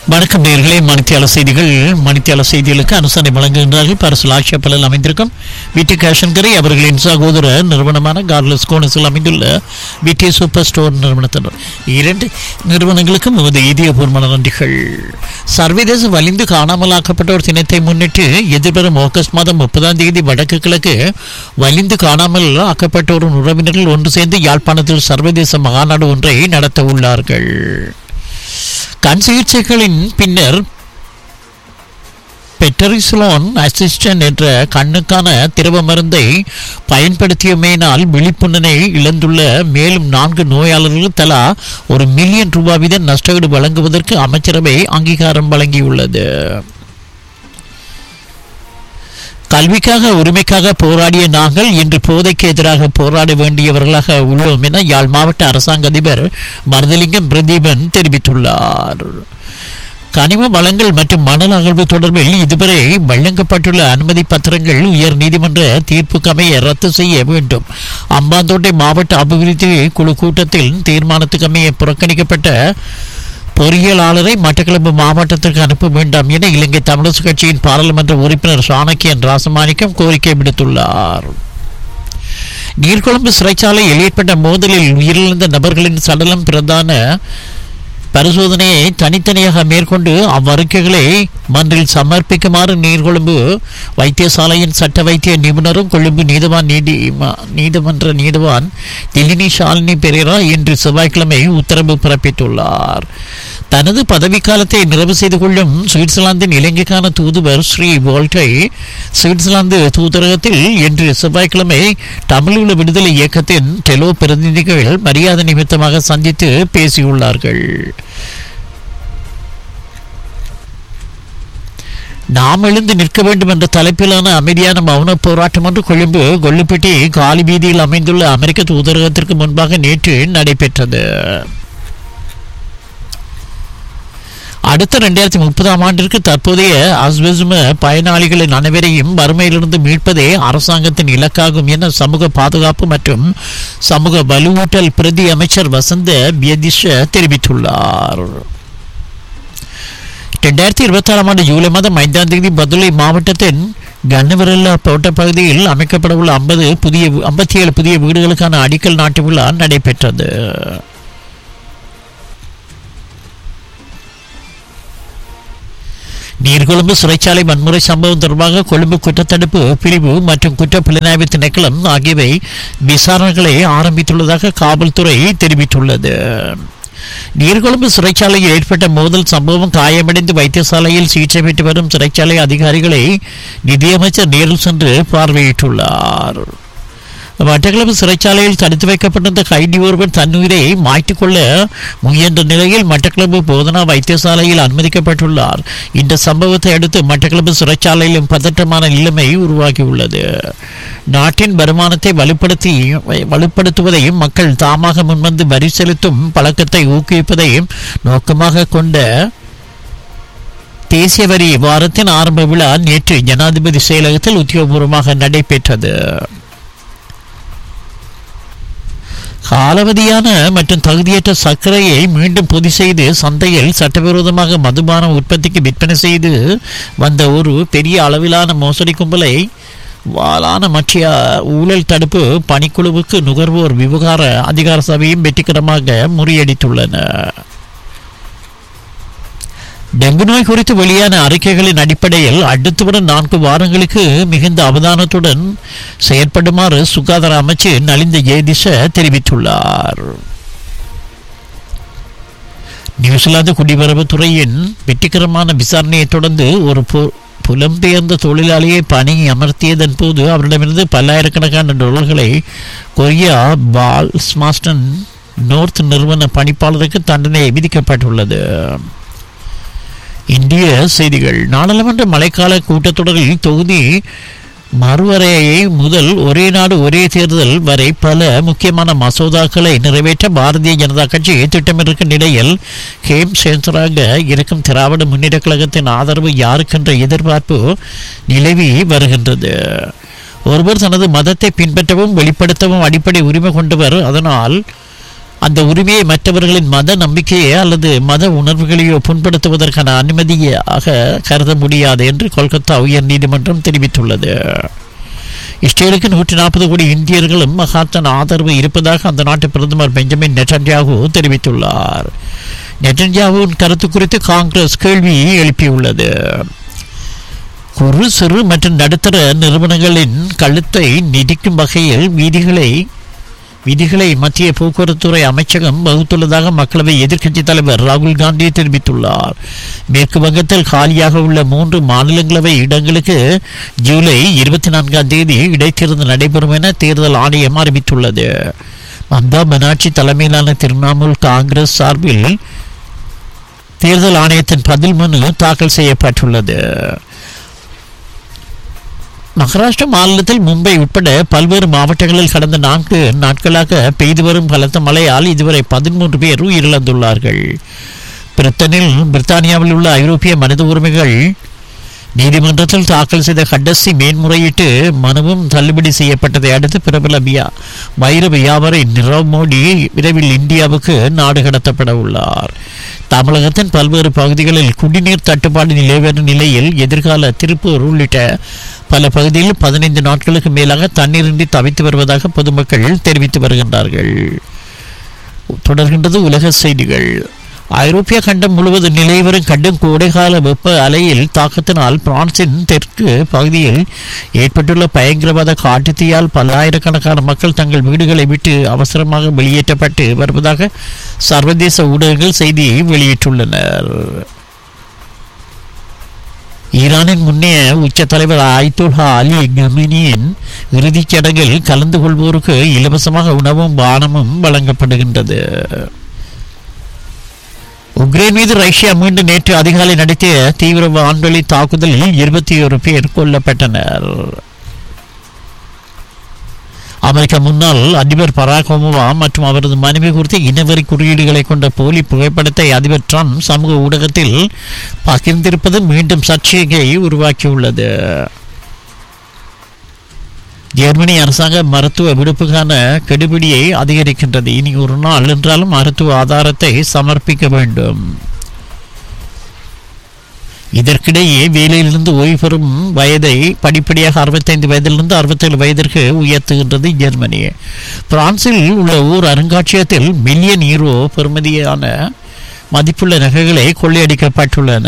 வணக்கம் நேர்களே மணித்தியால செய்திகள் மணித்தியால செய்திகளுக்கு அனுசரணை வழங்குகின்றார்கள் பரசல் ஆட்சேபலில் அமைந்திருக்கும் விடி கேஷன்கரை அவர்களின் சகோதர நிறுவனமான கார்லஸ் கோனஸில் அமைந்துள்ள விடி சூப்பர் ஸ்டோர் நிறுவனத்தினர் இரண்டு நிறுவனங்களுக்கும் நமது இதயபூர்வமான நன்றிகள் சர்வதேச வலிந்து காணாமலாக்கப்பட்டோர் தினத்தை முன்னிட்டு எதிர்வரும் ஆகஸ்ட் மாதம் முப்பதாம் தேதி வடக்கு கிழக்கு வலிந்து காணாமல் ஆக்கப்பட்டோரின் உறவினர்கள் ஒன்று சேர்ந்து யாழ்ப்பாணத்தில் சர்வதேச மாநாடு ஒன்றை நடத்த உள்ளார்கள் கண் சிகிச்சைகளின் பின்னர் பெட்டரிசலோன் அசிஸ்டன்ட் என்ற கண்ணுக்கான திரவ மருந்தை பயன்படுத்தியமையினால் விழிப்புணர்வை இழந்துள்ள மேலும் நான்கு நோயாளர்கள் தலா ஒரு மில்லியன் ரூபாய் வீத நஷ்டஈடு வழங்குவதற்கு அமைச்சரவை அங்கீகாரம் வழங்கியுள்ளது கல்விக்காக உரிமைக்காக போராடிய நாங்கள் இன்று போதைக்கு எதிராக போராட வேண்டியவர்களாக உள்ளோம் என யாழ் மாவட்ட அரசாங்க அதிபர் மருதலிங்கம் பிரதீபன் தெரிவித்துள்ளார் கனிம வளங்கள் மற்றும் மணல் அகழ்வு தொடர்பில் இதுவரை வழங்கப்பட்டுள்ள அனுமதி பத்திரங்கள் உயர் நீதிமன்ற தீர்ப்புக்கமைய ரத்து செய்ய வேண்டும் அம்பாந்தோட்டை மாவட்ட அபிவிருத்தி குழு கூட்டத்தில் தீர்மானத்துக்கமைய புறக்கணிக்கப்பட்ட பொறியியலாளரை மட்டக்களப்பு மாவட்டத்திற்கு அனுப்ப வேண்டாம் என இலங்கை தமிழரசு கட்சியின் பாராளுமன்ற உறுப்பினர் சாணக்கியன் ராசமாணிக்கம் கோரிக்கை விடுத்துள்ளார் நீர்கொழும்பு சிறைச்சாலையில் ஏற்பட்ட மோதலில் உயிரிழந்த நபர்களின் சடலம் பிரதான பரிசோதனையை தனித்தனியாக மேற்கொண்டு அவ்வறிக்கைகளை மன்றில் சமர்ப்பிக்குமாறு நீர்கொழும்பு வைத்தியசாலையின் சட்ட வைத்திய நிபுணரும் கொழும்பு நீதவான் நீதி நீதிமன்ற நீதவான் திலினி ஷாலினி பெரேரா இன்று செவ்வாய்க்கிழமை உத்தரவு பிறப்பித்துள்ளார் தனது பதவிக்காலத்தை நிறைவு செய்து கொள்ளும் சுவிட்சர்லாந்தின் இலங்கைக்கான தூதுவர் ஸ்ரீ வோல்டை சுவிட்சர்லாந்து தூதரகத்தில் இன்று செவ்வாய்க்கிழமை தமிழீழ விடுதலை இயக்கத்தின் டெலோ பிரதிநிதிகள் மரியாதை நிமித்தமாக சந்தித்து பேசியுள்ளார்கள் நாம் எழுந்து நிற்க வேண்டும் என்ற தலைப்பிலான அமைதியான மௌன போராட்டம் ஒன்று கொழும்பு கொல்லுப்பட்டி காலி வீதியில் அமைந்துள்ள அமெரிக்க தூதரகத்திற்கு முன்பாக நேற்று நடைபெற்றது அடுத்த ரெண்டாயிரத்தி முப்பதாம் ஆண்டிற்கு தற்போதைய அஸ்வெசும பயனாளிகளின் அனைவரையும் வறுமையிலிருந்து மீட்பதே அரசாங்கத்தின் இலக்காகும் என சமூக பாதுகாப்பு மற்றும் சமூக வலுவூட்டல் பிரதி அமைச்சர் வசந்த பியதிஷ தெரிவித்துள்ளார் ரெண்டாயிரத்தி இருபத்தி ஆறாம் ஆண்டு ஜூலை மாதம் ஐந்தாம் தேதி பதுளை மாவட்டத்தின் கன்னவரல்லா தோட்ட பகுதியில் அமைக்கப்படவுள்ள ஐம்பது புதிய ஐம்பத்தி ஏழு புதிய வீடுகளுக்கான அடிக்கல் நாட்டு விழா நடைபெற்றது நீர்கொழும்பு சிறைச்சாலை வன்முறை சம்பவம் தொடர்பாக கொழும்பு குற்றத்தடுப்பு பிரிவு மற்றும் குற்ற புலனாய்வு திணைக்களம் ஆகியவை விசாரணைகளை ஆரம்பித்துள்ளதாக காவல்துறை தெரிவித்துள்ளது நீர்கொழும்பு சிறைச்சாலையில் ஏற்பட்ட மோதல் சம்பவம் காயமடைந்து வைத்தியசாலையில் சிகிச்சை பெற்று வரும் சிறைச்சாலை அதிகாரிகளை நிதியமைச்சர் நேரில் சென்று பார்வையிட்டுள்ளார் மட்டக்களப்பு சிறைச்சாலையில் தடுத்து வைக்கப்பட்டிருந்த கைதி ஒருவர் தன்னுயிரை மாய்த்துக் கொள்ள முயன்ற நிலையில் மட்டக்களப்பு போதனா வைத்தியசாலையில் அனுமதிக்கப்பட்டுள்ளார் இந்த சம்பவத்தை அடுத்து மட்டக்களப்பு சிறைச்சாலையிலும் பதற்றமான நிலைமை உருவாகியுள்ளது நாட்டின் வருமானத்தை வலுப்படுத்தி வலுப்படுத்துவதையும் மக்கள் தாமாக முன்வந்து வரி செலுத்தும் பழக்கத்தை ஊக்குவிப்பதையும் நோக்கமாக கொண்ட தேசிய வரி வாரத்தின் ஆரம்ப விழா நேற்று ஜனாதிபதி செயலகத்தில் உத்தியோகபூர்வமாக நடைபெற்றது காலவதியான மற்றும் தகுதியற்ற சர்க்கரையை மீண்டும் பொதி செய்து சந்தையில் சட்டவிரோதமாக மதுபான உற்பத்திக்கு விற்பனை செய்து வந்த ஒரு பெரிய அளவிலான மோசடி கும்பலை வாளான மற்றிய ஊழல் தடுப்பு பணிக்குழுவுக்கு நுகர்வோர் விவகார அதிகார சபையும் வெற்றிகரமாக முறியடித்துள்ளன டெங்கு நோய் குறித்து வெளியான அறிக்கைகளின் அடிப்படையில் அடுத்து வரும் நான்கு வாரங்களுக்கு மிகுந்த அவதானத்துடன் செயற்படுமாறு சுகாதார அமைச்சு நலிந்த ஜெயதிஷ தெரிவித்துள்ளார் நியூசிலாந்து குடிவரவுத்துறையின் வெற்றிகரமான விசாரணையை தொடர்ந்து ஒரு புலம்பெயர்ந்த தொழிலாளியை பணி அமர்த்தியதன் போது அவரிடமிருந்து பல்லாயிரக்கணக்கான டாலர்களை கொரியா பால் ஸ்மாஸ்டன் நோர்த் நிறுவன பணிப்பாளருக்கு தண்டனை விதிக்கப்பட்டுள்ளது இந்திய செய்திகள் நாடாளுமன்ற மழைக்கால கூட்டத்தொடரில் தொகுதி மறுவரையை முதல் ஒரே நாடு ஒரே தேர்தல் வரை பல முக்கியமான மசோதாக்களை நிறைவேற்ற பாரதிய ஜனதா கட்சி திட்டமிட்டிருக்கும் நிலையில் கேம் சேன்சராக இருக்கும் திராவிட முன்னேற்ற கழகத்தின் ஆதரவு யாருக்கென்ற எதிர்பார்ப்பு நிலவி வருகின்றது ஒருவர் தனது மதத்தை பின்பற்றவும் வெளிப்படுத்தவும் அடிப்படை உரிமை கொண்டவர் அதனால் அந்த உரிமையை மற்றவர்களின் மத நம்பிக்கையை அல்லது மத உணர்வுகளையோ புண்படுத்துவதற்கான அனுமதியாக கருத முடியாது என்று கொல்கத்தா உயர் நீதிமன்றம் தெரிவித்துள்ளது இஸ்ரேலுக்கு நூற்றி நாற்பது கோடி இந்தியர்களும் மகாத்தன் ஆதரவு இருப்பதாக அந்த நாட்டு பிரதமர் பெஞ்சமின் நெட்டன்யாகு தெரிவித்துள்ளார் நெட்டன்யாகுவின் கருத்து குறித்து காங்கிரஸ் கேள்வி எழுப்பியுள்ளது குறு சிறு மற்றும் நடுத்தர நிறுவனங்களின் கழுத்தை நிதிக்கும் வகையில் வீதிகளை விதிகளை மத்திய போக்குவரத்துறை அமைச்சகம் வகுத்துள்ளதாக மக்களவை எதிர்க்கட்சித் தலைவர் ராகுல் காந்தி தெரிவித்துள்ளார் மேற்கு வங்கத்தில் காலியாக உள்ள மூன்று மாநிலங்களவை இடங்களுக்கு ஜூலை இருபத்தி நான்காம் தேதி இடைத்தேர்தல் நடைபெறும் என தேர்தல் ஆணையம் அறிவித்துள்ளது மம்தா பனார்ஜி தலைமையிலான திரிணாமுல் காங்கிரஸ் சார்பில் தேர்தல் ஆணையத்தின் பதில் மனு தாக்கல் செய்யப்பட்டுள்ளது மகாராஷ்டிரா மாநிலத்தில் மும்பை உட்பட பல்வேறு மாவட்டங்களில் கடந்த நான்கு நாட்களாக பெய்து வரும் பலத்த மழையால் இதுவரை பதிமூன்று பேர் உயிரிழந்துள்ளார்கள் பிரிட்டனில் பிரித்தானியாவில் உள்ள ஐரோப்பிய மனித உரிமைகள் நீதிமன்றத்தில் தாக்கல் செய்த கடைசி மேன்முறையீட்டு மனுவும் தள்ளுபடி செய்யப்பட்டதை அடுத்து பிரபல வியா வைர வியாபாரி நிரவ் மோடி விரைவில் இந்தியாவுக்கு நாடு கடத்தப்பட உள்ளார் தமிழகத்தின் பல்வேறு பகுதிகளில் குடிநீர் தட்டுப்பாடு நிலவரும் நிலையில் எதிர்கால திருப்பூர் உள்ளிட்ட பல பகுதியில் பதினைந்து நாட்களுக்கு மேலாக தண்ணீரின்றி தவித்து வருவதாக பொதுமக்கள் தெரிவித்து வருகின்றார்கள் தொடர்கின்றது உலக செய்திகள் ஐரோப்பிய கண்டம் முழுவதும் நிலவி வரும் கடும் கோடைகால வெப்ப அலையில் தாக்கத்தினால் பிரான்சின் தெற்கு பகுதியில் ஏற்பட்டுள்ள பயங்கரவாத காட்டுத்தீயால் பல்லாயிரக்கணக்கான மக்கள் தங்கள் வீடுகளை விட்டு அவசரமாக வெளியேற்றப்பட்டு வருவதாக சர்வதேச ஊடகங்கள் செய்தி வெளியிட்டுள்ளனர் ஈரானின் முன்னைய உச்ச தலைவர் ஆய்துல்லா அலி கமினியின் இறுதிச் சடங்கில் கலந்து கொள்வோருக்கு இலவசமாக உணவும் பானமும் வழங்கப்படுகின்றது உக்ரைன் மீது ரஷ்யா மீண்டும் நேற்று அதிகாலை நடத்திய தீவிர வான்வெளி தாக்குதலில் இருபத்தி ஒரு பேர் கொல்லப்பட்டனர் அமெரிக்க முன்னாள் அதிபர் பராக் ஒபாமா மற்றும் அவரது மனைவி குறித்து இனவெறி குறியீடுகளை கொண்ட போலி புகைப்படத்தை அதிபர் ட்ரம்ப் சமூக ஊடகத்தில் பகிர்ந்திருப்பது மீண்டும் சர்ச்சையை உருவாக்கியுள்ளது ஜெர்மனி அரசாங்க மருத்துவ விடுப்புக்கான கெடுபிடியை அதிகரிக்கின்றது இனி ஒரு நாள் என்றாலும் மருத்துவ ஆதாரத்தை சமர்ப்பிக்க வேண்டும் இதற்கிடையே வேலையிலிருந்து ஓய்வு பெறும் வயதை படிப்படியாக அறுபத்தைந்து வயதிலிருந்து அறுபத்தேழு வயதிற்கு உயர்த்துகின்றது ஜெர்மனி பிரான்சில் உள்ள ஓர் அருங்காட்சியகத்தில் மில்லியன் ஈரோ பெறுமதியான மதிப்புள்ள நகைகளை கொள்ளையடிக்கப்பட்டுள்ளன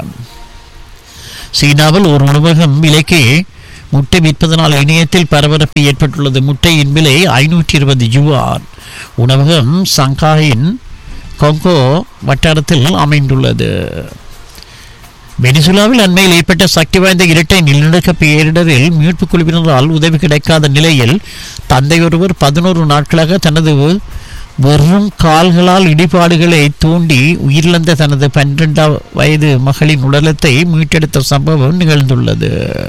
சீனாவில் ஒரு உணவகம் விலைக்கு முட்டை விற்பதனால் இணையத்தில் பரபரப்பு ஏற்பட்டுள்ளது முட்டையின் விலை ஐநூற்றி இருபது யுவான் உணவகம் சங்காயின் கொங்கோ வட்டாரத்தில் அமைந்துள்ளது வெனிசுலாவில் அண்மையில் ஏற்பட்ட சக்தி வாய்ந்த இரட்டை நிலநடுக்க பேரிடரில் மீட்புக் குழுவினரால் உதவி கிடைக்காத நிலையில் தந்தை ஒருவர் பதினோரு நாட்களாக தனது வெறும் கால்களால் இடிபாடுகளை தூண்டி உயிரிழந்த தனது பன்னிரெண்டாம் வயது மகளின் உடலத்தை மீட்டெடுத்த சம்பவம் நிகழ்ந்துள்ளது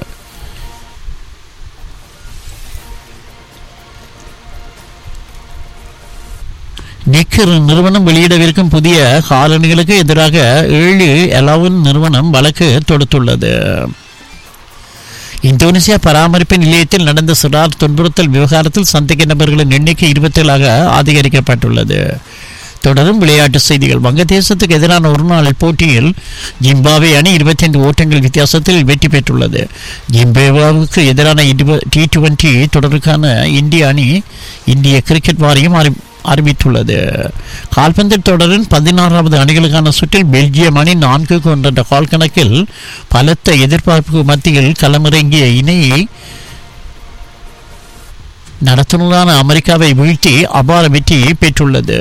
நிக்கர் நிறுவனம் வெளியிடவிருக்கும் புதிய காலணிகளுக்கு எதிராக ஏழு எலவன் நிறுவனம் வழக்கு தொடுத்துள்ளது இந்தோனேசியா பராமரிப்பு நிலையத்தில் நடந்த சிறார் துன்புறுத்தல் விவகாரத்தில் சந்தேக நபர்களின் எண்ணிக்கை இருபத்தேழாக அதிகரிக்கப்பட்டுள்ளது தொடரும் விளையாட்டு செய்திகள் வங்கதேசத்துக்கு எதிரான ஒரு நாள் போட்டியில் ஜிம்பாவே அணி இருபத்தைந்து ஓட்டங்கள் வித்தியாசத்தில் வெற்றி பெற்றுள்ளது ஜிம்பாவுக்கு எதிரான டி டுவெண்டி தொடருக்கான இந்திய அணி இந்திய கிரிக்கெட் வாரியம் அறி அறிவித்துள்ளது கால்பந்து தொடரின் பதினாறாவது அணிகளுக்கான சுற்றில் பெல்ஜியம் அணி நான்கு கொண்ட கால் கணக்கில் பலத்த எதிர்பார்ப்பு மத்தியில் களமிறங்கிய இணையை நடத்துனரான அமெரிக்காவை வீழ்த்தி அபார வெற்றி பெற்றுள்ளது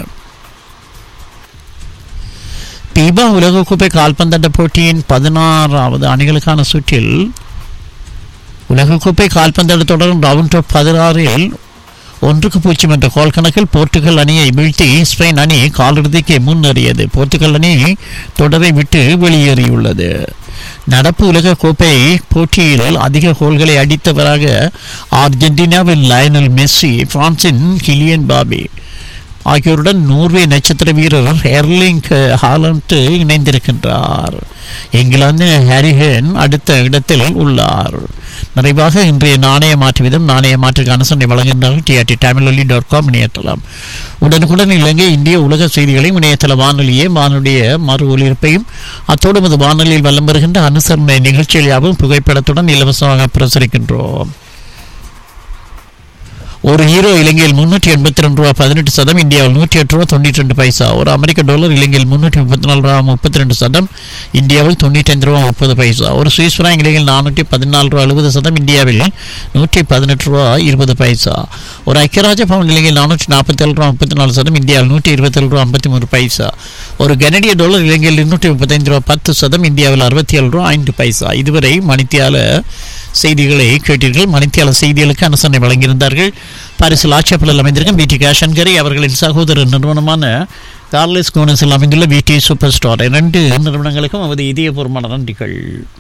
பீபா உலகக்கோப்பை கால்பந்தாட்ட போட்டியின் பதினாறாவது அணிகளுக்கான சுற்றில் உலகக்கோப்பை கால்பந்தாட்ட தொடரும் ரவுண்ட் ஆஃப் பதினாறில் ஒன்றுக்கு பூஜ்ஜியம் என்ற கோல் கணக்கில் போர்த்துகல் அணியை வீழ்த்தி ஸ்பெயின் அணி காலிறுதிக்கு முன்னேறியது போர்த்துகல் அணி தொடரை விட்டு வெளியேறியுள்ளது நடப்பு உலக கோப்பை போட்டியில் அதிக கோல்களை அடித்தவராக அர்ஜென்டினாவின் லயனல் மெஸ்ஸி பிரான்சின் கிலியன் பாபி ஆகியோருடன் நோர்வே நட்சத்திர வீரர் ஹெர்லிங் ஹாலண்ட் இணைந்திருக்கின்றார் இங்கிலாந்து ஹாரிஹேன் அடுத்த இடத்தில் உள்ளார் நிறைவாக இன்றைய நாணய மாற்று விதம் நாணய மாற்றுக்கு அனுசரணை வழங்குகின்றார்கள் டிஆர்டி தமிழொலி டாட் காம் இணையதளம் உடனுக்குடன் இலங்கை இந்திய உலக செய்திகளையும் இணையதள வானொலியை வானொலிய மறு ஒலிபரப்பையும் அத்தோடு அது வானொலியில் வலம் வருகின்ற அனுசரணை நிகழ்ச்சிகள் யாவும் புகைப்படத்துடன் இலவசமாக பிரசுரிக்கின்றோம் ஒரு ஹீரோ இலங்கையில் முன்னூற்றி எண்பத்தி ரெண்டு ரூபா பதினெட்டு சதம் இந்தியாவில் நூற்றி எட்டு ரூபா தொண்ணூற்றி ரெண்டு பைசா ஒரு அமெரிக்க டாலர் இலங்கையில் முன்னூற்றி முப்பத்தி நாலு ரூபா முப்பத்தி ரெண்டு சதம் இந்தியாவில் தொண்ணூற்றி ஐந்து ரூபா முப்பது பைசா ஒரு சுவிஸ் ஃப்ராங்க் இலங்கையில் நானூற்றி பதினாலு ரூபா எழுபது சதம் இந்தியாவில் நூற்றி பதினெட்டு ரூபா இருபது பைசா ஒரு ஐக்கியராஜ பவுன் இலங்கையில் நானூற்றி நாற்பத்தேழு ரூபா முப்பத்தி நாலு சதம் இந்தியாவில் நூற்றி இருபத்தேழு ரூபா ஐம்பத்தி மூணு பைசா ஒரு கனடிய டாலர் இலங்கையில் இருநூற்றி முப்பத்தைந்து ரூபா பத்து சதம் இந்தியாவில் அறுபத்தி ஏழு ரூபா ஐந்து பைசா இதுவரை மணித்தியால செய்திகளை கேட்டீர்கள் மணித்தியால செய்திகளுக்கு அனுசரணை வழங்கியிருந்தார்கள் பாரிசில் ஆட்சேபலில் அமைந்திருக்கும் பிடி கேஷன்கரி அவர்களின் சகோதர நிறுவனமான கார்லெஸ் கோனஸில் அமைந்துள்ள பிடி சூப்பர் ஸ்டார் இரண்டு நிறுவனங்களுக்கும் அவரது இதயபூர்வமான நன்றிகள்